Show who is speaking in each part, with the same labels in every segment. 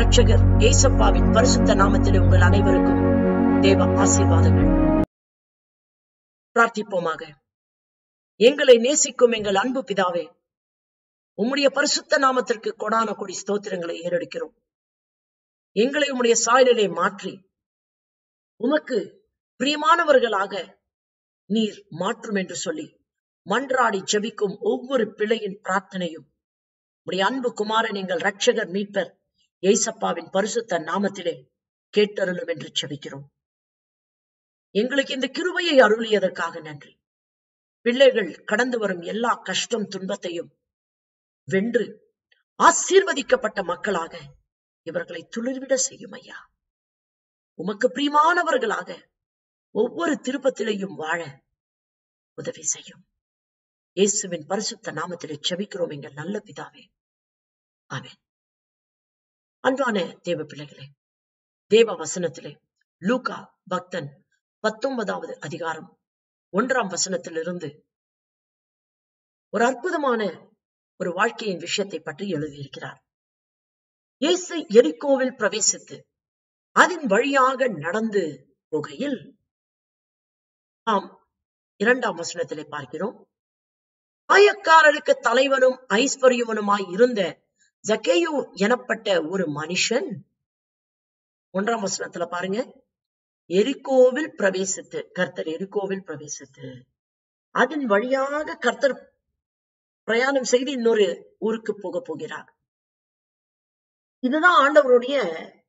Speaker 1: ரட்சகர் ஏசப்பாவின் பரிசுத்த நாமத்திலே உங்கள் அனைவருக்கும் தேவ ஆசீர்வாதங்கள் பிரார்த்திப்போமாக எங்களை நேசிக்கும் எங்கள் அன்பு பிதாவே உம்முடைய பரிசுத்த நாமத்திற்கு கொடான கொடி ஸ்தோத்திரங்களை ஏறெடுக்கிறோம் எங்களை உம்முடைய சாயலிலே மாற்றி உமக்கு பிரியமானவர்களாக நீர் மாற்றும் என்று சொல்லி மன்றாடி ஜெபிக்கும் ஒவ்வொரு பிள்ளையின் பிரார்த்தனையும் உடைய அன்பு குமாரன் எங்கள் ரட்சகர் மீட்பர் ஏசப்பாவின் பரிசுத்த நாமத்திலே கேட்டருளும் என்று ஜெபிக்கிறோம் எங்களுக்கு இந்த கிருபையை அருளியதற்காக நன்றி பிள்ளைகள் கடந்து வரும் எல்லா கஷ்டம் துன்பத்தையும் வென்று ஆசீர்வதிக்கப்பட்ட மக்களாக இவர்களை துளிர்விட செய்யும் ஐயா உமக்கு பிரியமானவர்களாக ஒவ்வொரு திருப்பத்திலையும் வாழ உதவி செய்யும் இயேசுவின் பரிசுத்த நாமத்திலே செபிக்கிறோம் எங்கள் நல்ல பிதாவே ஆமென் அன்பான தேவ பிள்ளைகளே தேவ வசனத்திலே லூகா பக்தன் பத்தொன்பதாவது அதிகாரம் ஒன்றாம் வசனத்திலிருந்து ஒரு அற்புதமான ஒரு வாழ்க்கையின் விஷயத்தை பற்றி எழுதியிருக்கிறார் இயேசு எரிக்கோவில் பிரவேசித்து அதன் வழியாக நடந்து போகையில் ஆம் இரண்டாம் வசனத்திலே பார்க்கிறோம் ஆயக்காரருக்கு தலைவனும் ஐஸ்வர்யவனுமாய் இருந்த ஜக்கேயு எனப்பட்ட ஒரு மனுஷன் ஒன்றாம் வசனத்துல பாருங்க எரிக்கோவில் பிரவேசித்து கர்த்தர் எரிக்கோவில் பிரவேசித்து அதன் வழியாக கர்த்தர் பிரயாணம் செய்து இன்னொரு ஊருக்கு போக போகிறார் இதுதான் ஆண்டவருடைய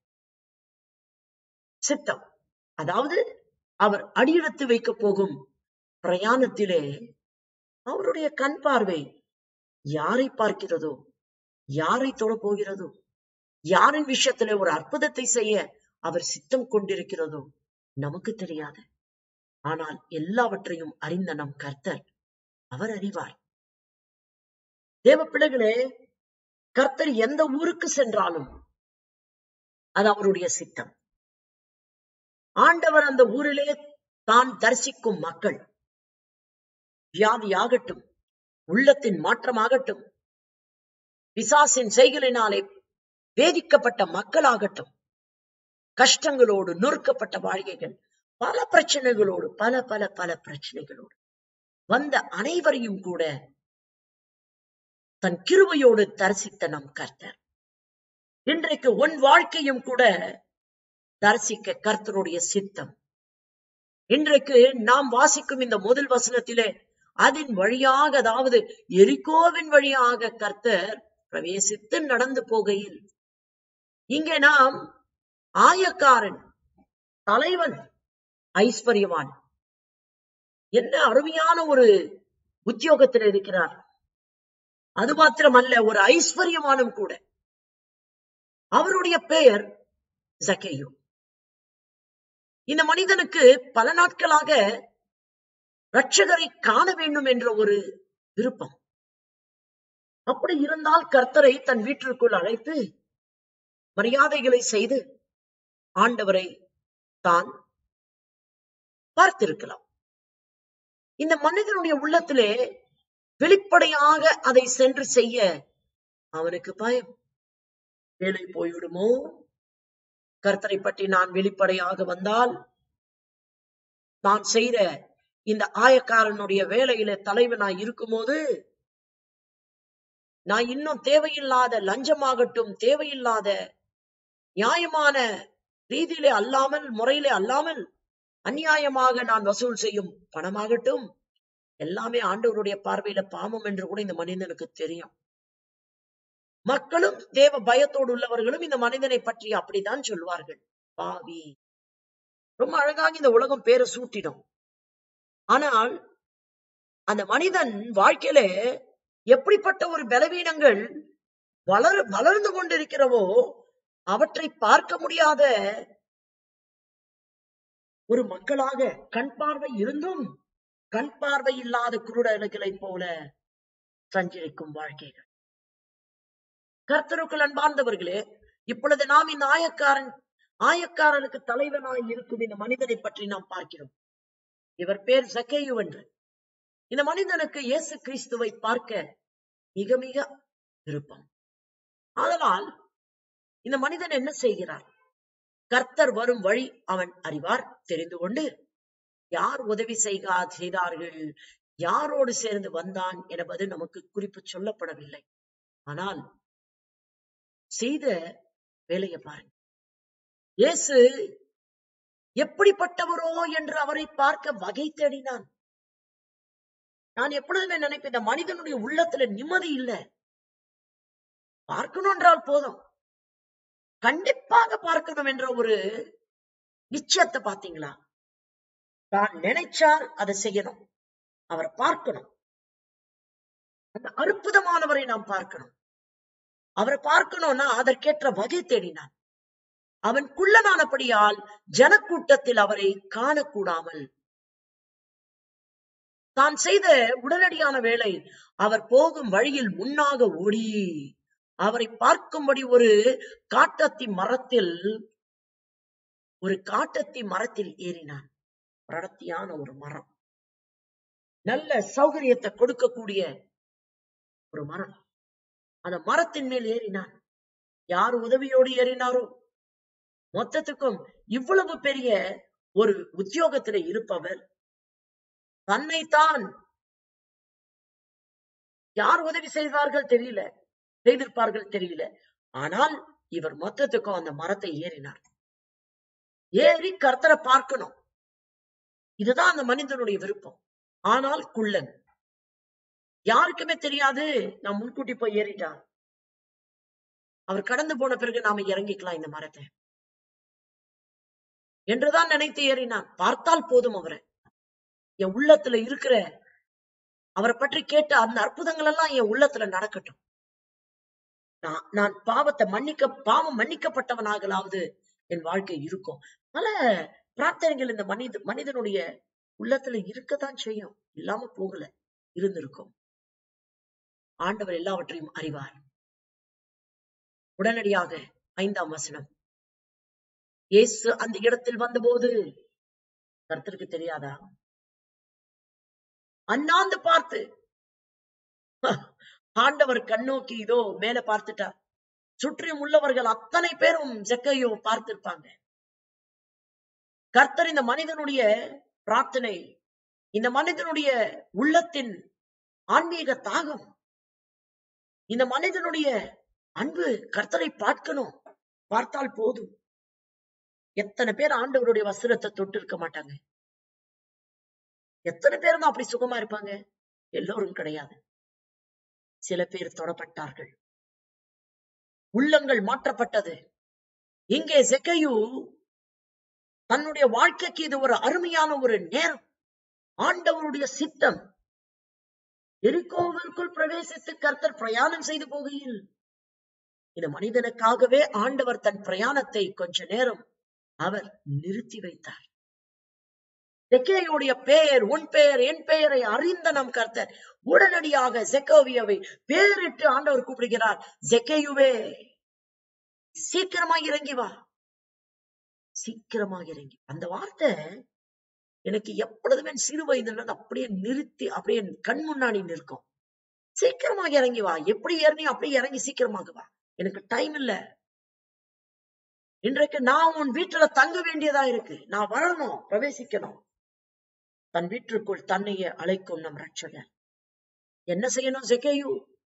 Speaker 1: சித்தம் அதாவது அவர் அடியெடுத்து வைக்க போகும் பிரயாணத்திலே அவருடைய கண் பார்வை யாரை பார்க்கிறதோ யாரை தொட போகிறதோ யாரின் விஷயத்திலே ஒரு அற்புதத்தை செய்ய அவர் சித்தம் கொண்டிருக்கிறதோ நமக்கு தெரியாது ஆனால் எல்லாவற்றையும் அறிந்த நம் கர்த்தர் அவர் அறிவார் தேவ பிள்ளைகளே கர்த்தர் எந்த ஊருக்கு சென்றாலும் அது அவருடைய சித்தம் ஆண்டவர் அந்த ஊரிலே தான் தரிசிக்கும் மக்கள் வியாதியாகட்டும் உள்ளத்தின் மாற்றமாகட்டும் பிசாசின் செய்களினாலே வேதிக்கப்பட்ட மக்களாகட்டும் கஷ்டங்களோடு நொறுக்கப்பட்ட வாழ்க்கைகள் பல பிரச்சனைகளோடு பல பல பல பிரச்சனைகளோடு வந்த அனைவரையும் கூட தன் கிருபையோடு தரிசித்த நம் கர்த்தர் இன்றைக்கு உன் வாழ்க்கையும் கூட தரிசிக்க கர்த்தருடைய சித்தம் இன்றைக்கு நாம் வாசிக்கும் இந்த முதல் வசனத்திலே அதன் வழியாக அதாவது எரிகோவின் வழியாக கர்த்தர் பிரவேசித்து நடந்து போகையில் இங்கே நாம் ஆயக்காரன் தலைவன் ஐஸ்வர்யவான் என்ன அருமையான ஒரு உத்தியோகத்தில் இருக்கிறார் அது மாத்திரமல்ல ஒரு ஐஸ்வர்யமானும் கூட அவருடைய பெயர் ஜக்கேயு இந்த மனிதனுக்கு பல நாட்களாக ரட்சகரை காண வேண்டும் என்ற ஒரு விருப்பம் அப்படி இருந்தால் கர்த்தரை தன் வீட்டிற்குள் அழைத்து மரியாதைகளை செய்து ஆண்டவரை தான் பார்த்திருக்கலாம் இந்த மனிதனுடைய உள்ளத்திலே வெளிப்படையாக அதை சென்று செய்ய அவனுக்கு பயம் வேலை போய்விடுமோ கர்த்தரை பற்றி நான் வெளிப்படையாக வந்தால் நான் செய்த இந்த ஆயக்காரனுடைய வேலையில தலைவனாய் இருக்கும்போது நான் இன்னும் தேவையில்லாத லஞ்சமாகட்டும் தேவையில்லாத நியாயமான ரீதியிலே அல்லாமல் முறையிலே அல்லாமல் அநியாயமாக நான் வசூல் செய்யும் பணமாகட்டும் எல்லாமே ஆண்டவருடைய பார்வையில பாவம் என்று கூட இந்த மனிதனுக்கு தெரியும் மக்களும் தேவ பயத்தோடு உள்ளவர்களும் இந்த மனிதனை பற்றி அப்படித்தான் சொல்வார்கள் பாவி ரொம்ப அழகாக இந்த உலகம் பேரை சூட்டிடும் ஆனால் அந்த மனிதன் வாழ்க்கையில எப்படிப்பட்ட ஒரு பலவீனங்கள் வளர வளர்ந்து கொண்டிருக்கிறவோ அவற்றை பார்க்க முடியாத ஒரு மக்களாக கண் பார்வை இருந்தும் கண் பார்வை இல்லாத குருடர்களை போல சஞ்சரிக்கும் வாழ்க்கைகள் கர்த்தருக்குள் அன்பார்ந்தவர்களே இப்பொழுது நாம் இந்த ஆயக்காரன் ஆயக்காரனுக்கு தலைவனாய் இருக்கும் இந்த மனிதனை பற்றி நாம் பார்க்கிறோம் இவர் பேர் ஜக்கேயு என்று இந்த மனிதனுக்கு இயேசு கிறிஸ்துவை பார்க்க மிக மிக விருப்பம் அதனால் இந்த மனிதன் என்ன செய்கிறார் கர்த்தர் வரும் வழி அவன் அறிவார் தெரிந்து கொண்டு யார் உதவி செய்கா செய்தார்கள் யாரோடு சேர்ந்து வந்தான் என்பது நமக்கு குறிப்பு சொல்லப்படவில்லை ஆனால் செய்த வேலையை பாருங்க இயேசு எப்படிப்பட்டவரோ என்று அவரை பார்க்க வகை தேடினான் நான் எப்பொழுதுமே நினைப்பேன் இந்த மனிதனுடைய உள்ளத்துல நிம்மதி இல்ல பார்க்கணும் என்றால் போதும் கண்டிப்பாக பார்க்கணும் என்ற ஒரு நிச்சயத்தை பாத்தீங்களா தான் நினைச்சார் அதை செய்யணும் அவரை பார்க்கணும் அந்த அற்புதமானவரை நாம் பார்க்கணும் அவரை பார்க்கணும்னா அதற்கேற்ற வகை தேடினான் அவன் குள்ளனானபடியால் ஜனக்கூட்டத்தில் அவரை காணக்கூடாமல் தான் செய்த உடனடியான வேலை அவர் போகும் வழியில் முன்னாக ஓடி அவரை பார்க்கும்படி ஒரு காட்டத்தி மரத்தில் ஒரு காட்டத்தி மரத்தில் ஏறினான் அடர்த்தியான ஒரு மரம் நல்ல சௌகரியத்தை கொடுக்கக்கூடிய ஒரு மரம் அந்த மரத்தின் மேல் ஏறினான் யார் உதவியோடு ஏறினாரோ மொத்தத்துக்கும் இவ்வளவு பெரிய ஒரு உத்தியோகத்தில இருப்பவர் தன்னைத்தான் யார் உதவி செய்தார்கள் தெரியல செய்திருப்பார்கள் தெரியல ஆனால் இவர் மொத்தத்துக்கும் அந்த மரத்தை ஏறினார் ஏறி கர்த்தரை பார்க்கணும் இதுதான் அந்த மனிதனுடைய விருப்பம் ஆனால் குள்ளன் யாருக்குமே தெரியாது நான் முன்கூட்டி போய் ஏறிட்டான் அவர் கடந்து போன பிறகு நாம இறங்கிக்கலாம் இந்த மரத்தை என்றுதான் நினைத்து ஏறினான் பார்த்தால் போதும் அவரை என் உள்ளத்துல இருக்கிற அவரை பற்றி கேட்ட அந்த அற்புதங்கள் எல்லாம் என் உள்ளத்துல நடக்கட்டும் நான் நான் பாவத்தை மன்னிக்க பாவம் மன்னிக்கப்பட்டவனாகலாவது என் வாழ்க்கை இருக்கும் பல பிரார்த்தனைகள் இந்த மனித மனிதனுடைய உள்ளத்துல இருக்கத்தான் செய்யும் இல்லாம போகல இருந்திருக்கும் ஆண்டவர் எல்லாவற்றையும் அறிவார் உடனடியாக ஐந்தாம் வசனம் இயேசு அந்த இடத்தில் வந்தபோது கர்த்தருக்கு தெரியாதா அண்ணாந்து பார்த்து ஆண்டவர் கண்ணோக்கி இதோ மேல பார்த்துட்டார் சுற்றியும் உள்ளவர்கள் அத்தனை பேரும் ஜக்கையோ பார்த்திருப்பாங்க கர்த்தர் இந்த மனிதனுடைய பிரார்த்தனை இந்த மனிதனுடைய உள்ளத்தின் ஆன்மீக தாகம் இந்த மனிதனுடைய அன்பு கர்த்தரை பார்க்கணும் பார்த்தால் போதும் எத்தனை பேர் ஆண்டவருடைய வஸ்திரத்தை தொட்டு இருக்க மாட்டாங்க எத்தனை பேர் தான் அப்படி சுகமா இருப்பாங்க எல்லோரும் கிடையாது சில பேர் தொடப்பட்டார்கள் உள்ளங்கள் மாற்றப்பட்டது இங்கே செக்கையு தன்னுடைய வாழ்க்கைக்கு இது ஒரு அருமையான ஒரு நேரம் ஆண்டவருடைய சித்தம் எரிகோவிற்குள் பிரவேசித்து கர்த்தர் பிரயாணம் செய்து போகையில் இந்த மனிதனுக்காகவே ஆண்டவர் தன் பிரயாணத்தை கொஞ்ச நேரம் அவர் நிறுத்தி வைத்தார் செக்கேயுடைய பெயர் உன் பெயர் என் பெயரை அறிந்த நம் கர்த்தர் உடனடியாக செக்கோவியவை பேரிட்டு ஆண்டவர் கூப்பிடுகிறார் செக்கேயுவே சீக்கிரமா இறங்கி வா சீக்கிரமாக இறங்கி அந்த வார்த்தை எனக்கு எப்பொழுதுமே சிறு வயதுல இருந்து அப்படியே நிறுத்தி அப்படியே கண் முன்னாடி நிற்கும் சீக்கிரமாக இறங்கி வா எப்படி ஏறி அப்படியே இறங்கி சீக்கிரமாக வா எனக்கு டைம் இல்ல இன்றைக்கு நான் உன் வீட்டுல தங்க வேண்டியதா இருக்கு நான் வரணும் பிரவேசிக்கணும் தன் வீட்டிற்குள் தன்னையே அழைக்கும் நம் ரட்சகர் என்ன செய்யணும் செக்கேயு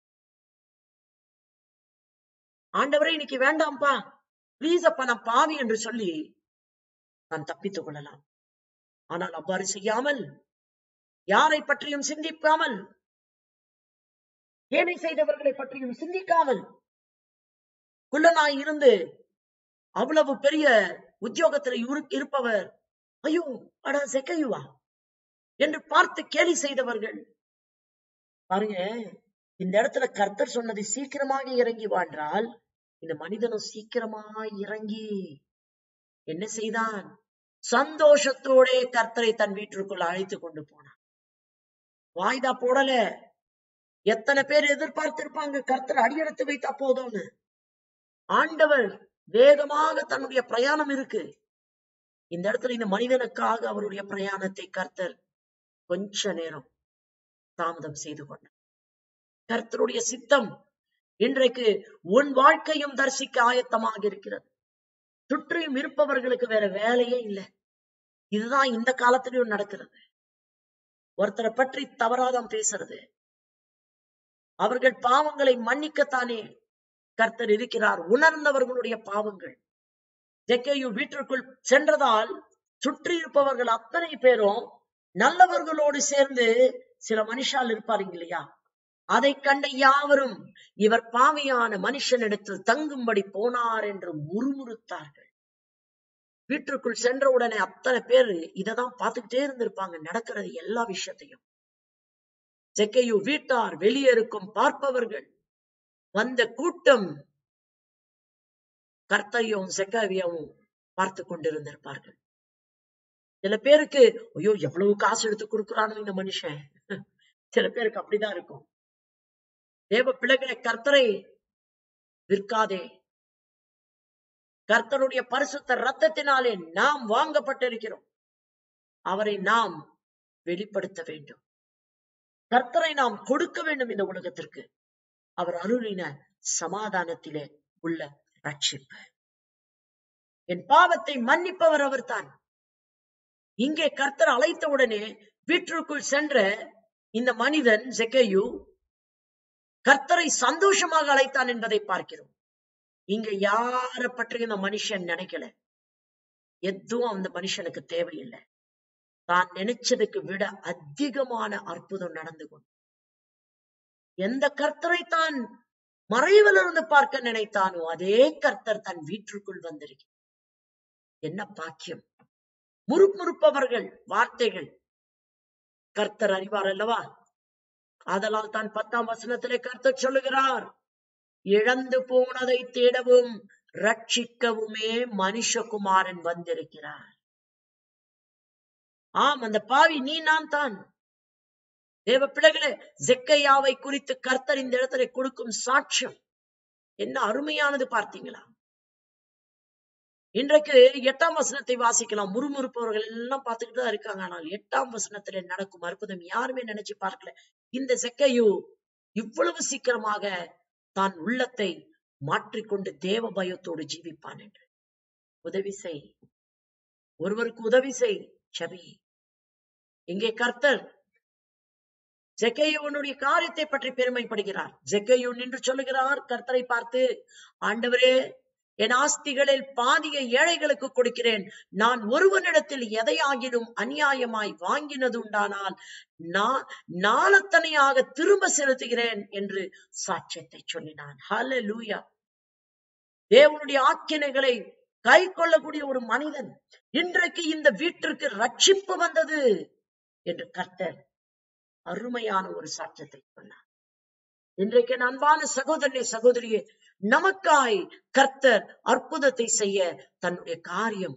Speaker 1: ஆண்டவரே இன்னைக்கு வேண்டாம்ப்பா பிளீஸ் அப்பா நான் பாவி என்று சொல்லி நான் தப்பித்துக் கொள்ளலாம் ஆனால் அவ்வாறு செய்யாமல் யாரை பற்றியும் சிந்திக்காமல் ஏனை செய்தவர்களை பற்றியும் சிந்திக்காமல் குள்ளனாய் இருந்து அவ்வளவு பெரிய உத்தியோகத்தில் இரு- இருப்பவர் ஐயோ அடா செக்கையுவா என்று பார்த்து கேலி செய்தவர்கள் பாருங்க இந்த இடத்துல கர்த்தர் சொன்னது சீக்கிரமாக இறங்கி வாழ்ந்தால் இந்த மனிதனும் சீக்கிரமா இறங்கி என்ன செய்தான் சந்தோஷத்தோட கர்த்தரை தன் வீட்டிற்குள் அழைத்து கொண்டு போனான் வாய்தா போடல எத்தனை பேர் எதிர்பார்த்திருப்பாங்க கர்த்தர் அடியெடுத்து வைத்தா போதும்னு ஆண்டவர் வேகமாக தன்னுடைய பிரயாணம் இருக்கு இந்த இடத்துல இந்த மனிதனுக்காக அவருடைய பிரயாணத்தை கர்த்தர் கொஞ்ச நேரம் தாமதம் செய்து கொண்டார் கர்த்தருடைய சித்தம் இன்றைக்கு உன் வாழ்க்கையும் தரிசிக்க ஆயத்தமாக இருக்கிறது சுற்றியும் இருப்பவர்களுக்கு வேற வேலையே இல்லை இதுதான் இந்த காலத்திலையும் நடக்கிறது ஒருத்தரை பற்றி தவறாதான் பேசுறது அவர்கள் பாவங்களை மன்னிக்கத்தானே கர்த்தர் இருக்கிறார் உணர்ந்தவர்களுடைய பாவங்கள் ஜெக்கையு வீட்டிற்குள் சென்றதால் சுற்றி இருப்பவர்கள் அத்தனை பேரும் நல்லவர்களோடு சேர்ந்து சில மனுஷால் இருப்பாருங்க இல்லையா அதை கண்ட யாவரும் இவர் பாவியான மனுஷனிடத்தில் தங்கும்படி போனார் என்று முறுமுறுத்தார்கள் வீட்டிற்குள் சென்ற உடனே அத்தனை பேர் இததான் பார்த்துக்கிட்டே இருந்திருப்பாங்க நடக்கிறது எல்லா விஷயத்தையும் செக்கையு வீட்டார் வெளியே இருக்கும் பார்ப்பவர்கள் வந்த கூட்டம் கர்த்தையும் செக்காவியாவும் பார்த்து கொண்டிருந்திருப்பார்கள் சில பேருக்கு ஐயோ எவ்வளவு காசு எடுத்து கொடுக்குறானோ இந்த மனுஷன் சில பேருக்கு அப்படிதான் இருக்கும் தேவ பிள்ளைகளை கர்த்தரை விற்காதே கர்த்தருடைய பரிசுத்த ரத்தத்தினாலே நாம் வாங்கப்பட்டிருக்கிறோம் அவரை நாம் வெளிப்படுத்த வேண்டும் கர்த்தரை நாம் கொடுக்க வேண்டும் இந்த உலகத்திற்கு அவர் அருளின சமாதானத்திலே உள்ள ரட்சிப்பு என் பாவத்தை மன்னிப்பவர் அவர்தான் இங்கே கர்த்தர் அழைத்த உடனே வீட்டிற்குள் சென்ற இந்த மனிதன் செக்கையு கர்த்தரை சந்தோஷமாக அழைத்தான் என்பதை பார்க்கிறோம் இங்க யார பற்றி இந்த மனுஷன் நினைக்கல எதுவும் அந்த மனுஷனுக்கு தேவையில்லை தான் நினைச்சதுக்கு விட அதிகமான அற்புதம் நடந்து கொண்டு எந்த கர்த்தரை தான் மறைவிலிருந்து பார்க்க நினைத்தானோ அதே கர்த்தர் தன் வீட்டிற்குள் வந்திருக்கிறார் என்ன பாக்கியம் முறுமுறுப்பவர்கள் வார்த்தைகள் கர்த்தர் அறிவார் அல்லவா ஆதலால் தான் பத்தாம் வசனத்திலே கர்த்தர் சொல்லுகிறார் இழந்து போனதை தேடவும் ரட்சிக்கவுமே மனுஷகுமாரன் வந்திருக்கிறார் ஆம் அந்த பாவி நீ நான் தான் தேவ பிள்ளைகளே ஜெக்கையாவை குறித்து கர்த்தர் இந்த இடத்துல கொடுக்கும் சாட்சியம் என்ன அருமையானது பார்த்தீங்களா இன்றைக்கு எட்டாம் வசனத்தை வாசிக்கலாம் முறுமுறுப்பவர்கள் எல்லாம் பார்த்துக்கிட்டு தான் இருக்காங்க ஆனால் எட்டாம் வசனத்துல நடக்கும் அற்புதம் யாருமே நினைச்சு பார்க்கல இந்த செக்கையு இவ்வளவு சீக்கிரமாக தான் உள்ளத்தை மாற்றிக்கொண்டு தேவ பயத்தோடு ஜீவிப்பான் என்று உதவி செய் ஒருவருக்கு உதவி செய் செவி இங்கே கர்த்தர் ஜெக்கையுவனுடைய காரியத்தை பற்றி பெருமைப்படுகிறார் ஜெக்கையு நின்று சொல்லுகிறார் கர்த்தரை பார்த்து ஆண்டவரே என் ஆஸ்திகளில் பாதியை ஏழைகளுக்கு கொடுக்கிறேன் நான் ஒருவனிடத்தில் எதையாகிலும் அநியாயமாய் வாங்கினது உண்டானால் நான் நாளத்தனையாக திரும்ப செலுத்துகிறேன் என்று சாட்சியத்தை சொல்லினான் ஹல லூயா தேவனுடைய ஆக்கினைகளை கை கொள்ளக்கூடிய ஒரு மனிதன் இன்றைக்கு இந்த வீட்டிற்கு ரட்சிப்பு வந்தது என்று கர்த்தர் அருமையான ஒரு சாட்சியத்தை சொன்னார் இன்றைக்கு அன்பான சகோதரனே சகோதரியே நமக்காய் கர்த்தர் அற்புதத்தை செய்ய தன்னுடைய காரியம்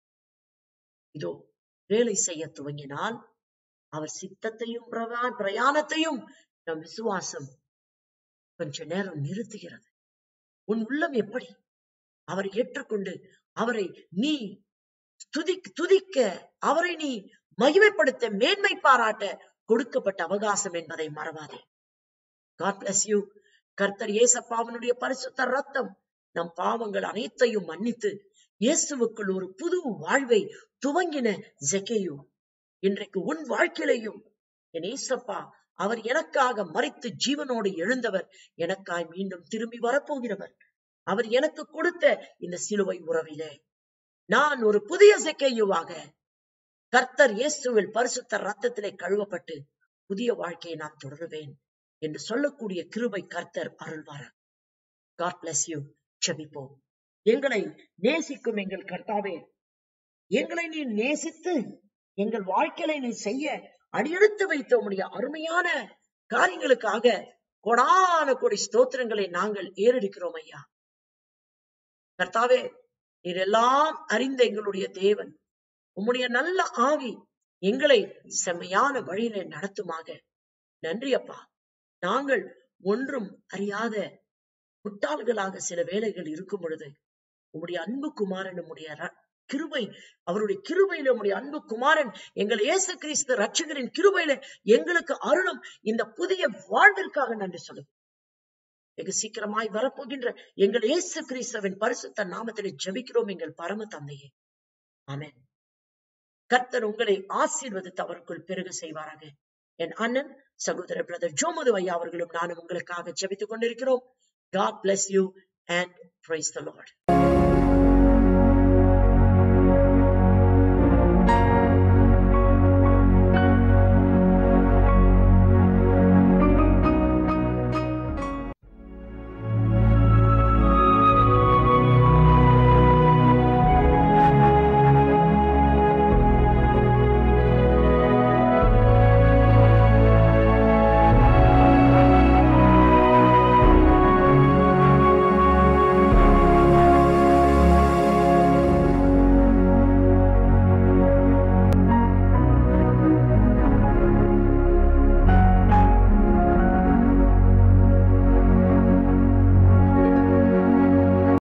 Speaker 1: இதோ வேலை செய்ய துவங்கினால் அவர் சித்தத்தையும் பிரயாணத்தையும் நம் விசுவாசம் கொஞ்ச நேரம் நிறுத்துகிறது உன் உள்ளம் எப்படி அவரை ஏற்றுக்கொண்டு அவரை நீ துதி துதிக்க அவரை நீ மகிமைப்படுத்த மேன்மை பாராட்ட கொடுக்கப்பட்ட அவகாசம் என்பதை மறவாதே காட் பிளஸ் யூ கர்த்தர் ஏசப்பாவனுடைய பரிசுத்த ரத்தம் நம் பாவங்கள் அனைத்தையும் மன்னித்து இயேசுவுக்குள் ஒரு புது வாழ்வை துவங்கின ஜெகேயு இன்றைக்கு உன் வாழ்க்கையிலையும் என் ஏசப்பா அவர் எனக்காக மறைத்து ஜீவனோடு எழுந்தவர் எனக்காய் மீண்டும் திரும்பி வரப்போகிறவர் அவர் எனக்கு கொடுத்த இந்த சிலுவை உறவிலே நான் ஒரு புதிய செக்கையுவாக கர்த்தர் இயேசுவில் பரிசுத்த ரத்தத்திலே கழுவப்பட்டு புதிய வாழ்க்கையை நான் தொடருவேன் என்று சொல்லக்கூடிய கிருபை கர்த்தர் அருள்வார் காட் பிளஸ் யூ செபிப்போம் எங்களை நேசிக்கும் எங்கள் கர்த்தாவே எங்களை நீ நேசித்து எங்கள் வாழ்க்கையில நீ செய்ய அடியெடுத்து வைத்த உடைய அருமையான காரியங்களுக்காக கொடான கொடி ஸ்தோத்திரங்களை நாங்கள் ஏறெடுக்கிறோம் ஐயா கர்த்தாவே இதெல்லாம் அறிந்த எங்களுடைய தேவன் உம்முடைய நல்ல ஆவி எங்களை செம்மையான வழியில நடத்துமாக நன்றி அப்பா நாங்கள் ஒன்றும் அறியாத முட்டாள்களாக சில வேலைகள் இருக்கும் பொழுது உம்முடைய அன்பு குமாரன் உம்முடைய கிருபை அவருடைய கிருபையில உம்முடைய அன்பு குமாரன் எங்கள் இயேசு கிறிஸ்து ரட்சகரின் கிருபையில எங்களுக்கு அருளும் இந்த புதிய வாழ்விற்காக நன்றி சொல்லுங்க வெகு சீக்கிரமாய் வரப்போகின்ற எங்கள் இயேசு கிறிஸ்துவின் பரிசுத்த நாமத்திலே ஜெபிக்கிறோம் எங்கள் பரம தந்தையே ஆமென் கர்த்தர் உங்களை ஆசீர்வதித்து அவருக்குள் பெருக செய்வாராக என் அண்ணன் சகோதரர் பிரதர் ஜோமது ஐயா அவர்களும் நானும் உங்களுக்காக ஜெபித்துக் கொண்டிருக்கிறோம் God bless you and praise the Lord.